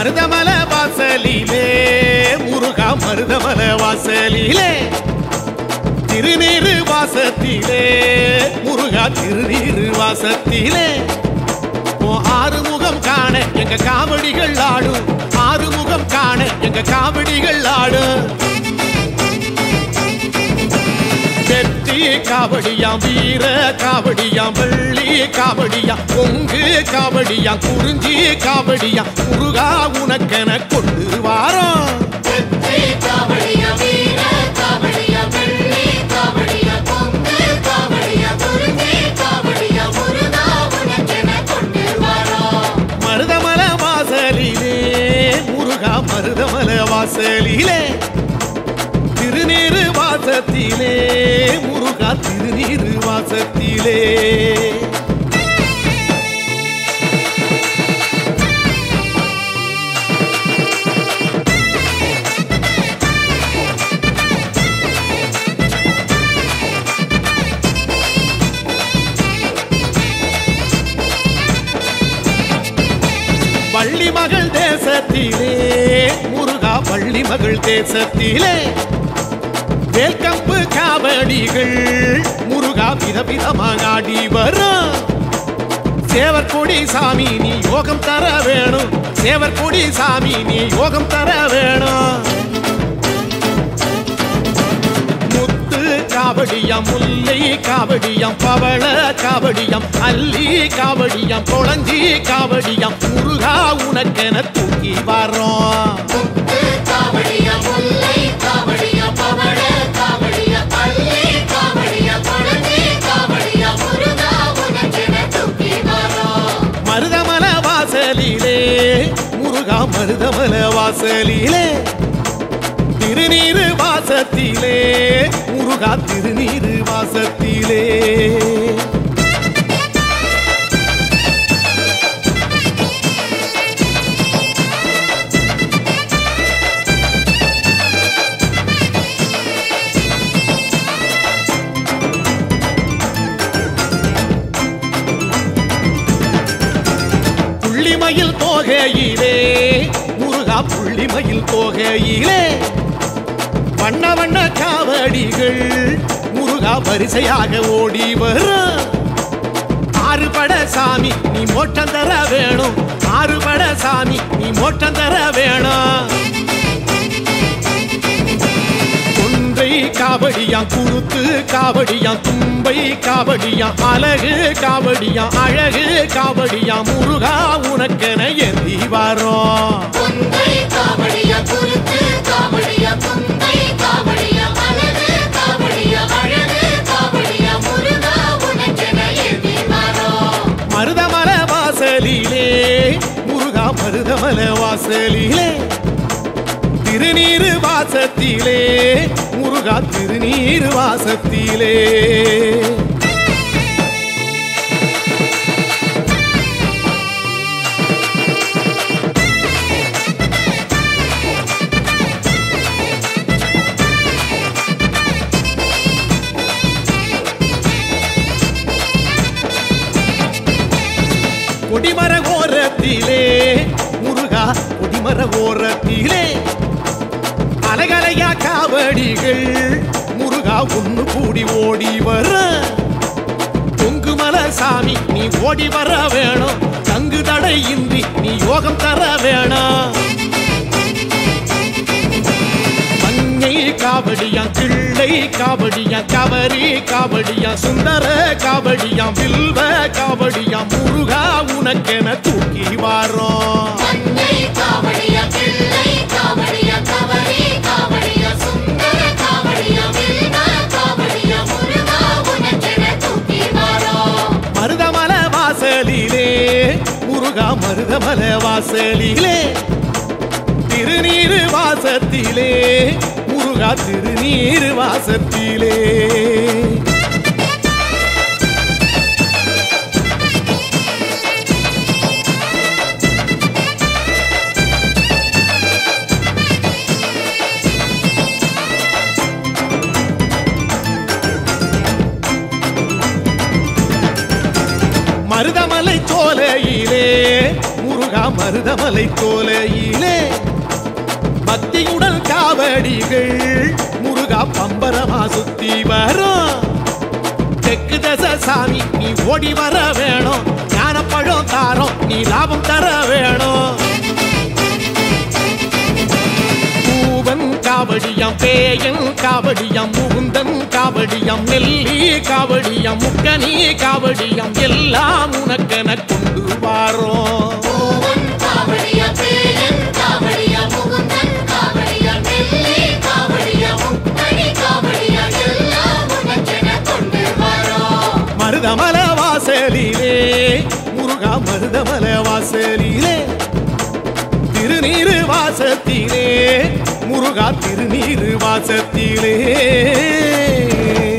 மருதமல வாசலிலே முருகா மருதமல வாசலிலே திருநீரு வாசத்திலே முருகா திருநீரு வாசத்திலே உன் ஆறுமுகம் காண எங்க காவடிகள் ஆடும் ஆறுமுகம் காண எங்க காவடிகள் ஆடும் வெற்றி காவடியாம் வீர காவடியாம் வெள்ளி காவடியாம் பொங்கு காவடியாம் குறிஞ்சி காவடியாம் முருகா உனக்கென கொண்டு வாரோம் வெற்றி காவடியா வீர காவடியா வெள்ளி காவடியா பொங்கு காவடியா குறிஞ்சி காவடியா முருகா உனக்கென கொண்டு வரோம் மருதமல வாசலிலே முருகா மருதமல வாசலிலே திருநீரு வாசத்திலே முருகா திருநீரு வாசத்திலே வள்ளி மகள் தேசத்திலே முருகா வள்ளி மகள் தேசத்திலே வேல்கம்பு காவடிகள் முருகா விதவிதமாக ஆடி வரும் சேவர் கொடி சாமி நீ யோகம் தர வேணும் சேவர் கொடி சாமி நீ யோகம் தர வேணும் முத்து காவடியாம் முல்லை காவடியாம் பவள காவடியாம் அல்லி காவடியாம் குளஞ்சி காவடியாம் முருகா உனக்கென தூக்கி வரோம் முத்து காவடியா முல்லை காவடியா பவள காவடியா பள்ளி காவடியா குழந்தை காவடியா முருகா உனக்கென தூக்கி வரோம் மருதமல வாசலிலே முருகா மருதமல வாசலிலே திருநீரு வாசத்திலே முருகா திருநீரு வாசத்திலே புள்ளிமயில் தோகையிலே முருகா புள்ளிமயில் தோகையிலே வண்ண வண்ண காவடிகள் முருகா வரிசையாக ஓடி வரும் ஆறுபட சாமி நீ மோட்டம் தர வேணும் ஆறுபட சாமி நீ மோட்டம் தர வேணும் கொன்றை காவடியாம் குருத்து காவடியாம் தும்பை காவடியாம் அழகு காவடியாம் அழகு காவடியாம் முருகா உனக்கென ஏந்தி வரோம் பொந்தை காவடியா குருத்து காவடியா பொந்தை காவடியா அழகு காவடியா அழகு காவடியா முருகா உனக்கென ஏந்தி வரோம் மருதமல வாசலிலே முருகா மருதமல வாசலிலே திருநீரு வாசத்திலே முருகா திருநீரு வாசத்திலே கொடிமர ஓரத்திலே முருகா கொடிமர ஓரத்திலே அலகலையா காவடிகள் முருகா ஒண்ணு கூடி ஓடி வர தொங்குமல சாமி நீ ஓடி வர வேணும் தங்கு தடை இன்றி நீ யோகம் தர வேணும் மஞ்சை காவடியாம் கிள்ளை காவடியாம் கவரி காவடியாம் சுந்தர காவடியாம் வில்வ காவடியாம் முருகா உனக்கென தூக்கி வாரோம் மஞ்சை காவடியா பிள்ளை காவடியா கவரி காவடியா சுந்தர காவடியா வில்வ காவடியா முருகா உனக்கென தூக்கி வரோம் மருதமல வாசலிலே முருகா மருதமல வாசலிலே திருநீரு வாசத்திலே முருகா திருநீரு வாசத்திலே மருதமலை சோலையிலே முருகா முருகா மருதமலை கோலையிலே பக்தியுடன் காவடிகள் முருகா பம்பரமா சுத்தி வரும் தெற்கு தச சாமி நீ ஓடி வர வேணும் ஞானப்பழம் தாரம் நீ லாபம் தர வேணும் பூவன் காவடியாம் பேயன் காவடியாம் முகுந்தன் காவடியாம் நெல்லி காவடியாம் முக்கனி காவடியாம் எல்லாம் உனக்கென கொண்டு வாரோம் பூவன் காவடியா பேயன் காவடியா முகுந்தன் காவடியா நெல்லி காவடியா முக்கணி காவடியா எல்லாம் உனக்கென கொண்டு வரோம் மருதமல வாசலிலே முருகா மருதமல வாசலிலே திருநீரு வாசத்திலே முருகா திருநீரு வாசத்திலே